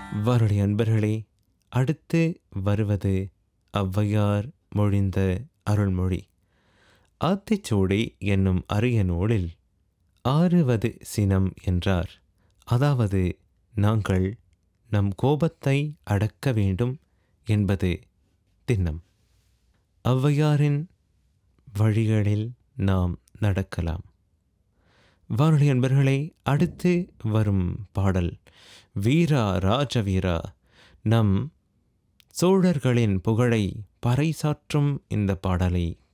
வாருடைய அன்பர்களே அடுத்து வருவது ஔவையார் மொழிந்த அருள்மொழி ஆத்திச்சூடி என்னும் அரிய நூலில் ஆறுவது சினம் என்றார் அதாவது நாங்கள் நம் கோபத்தை அடக்க வேண்டும் என்பது திண்ணம் ஔவையாரின் வழிகளில் நாம் நடக்கலாம் வானொலி அன்பர்களே அடுத்து வரும் பாடல் வீரா ராஜவீரா நம் சோழர்களின் புகழை பறைசாற்றும் இந்த பாடலை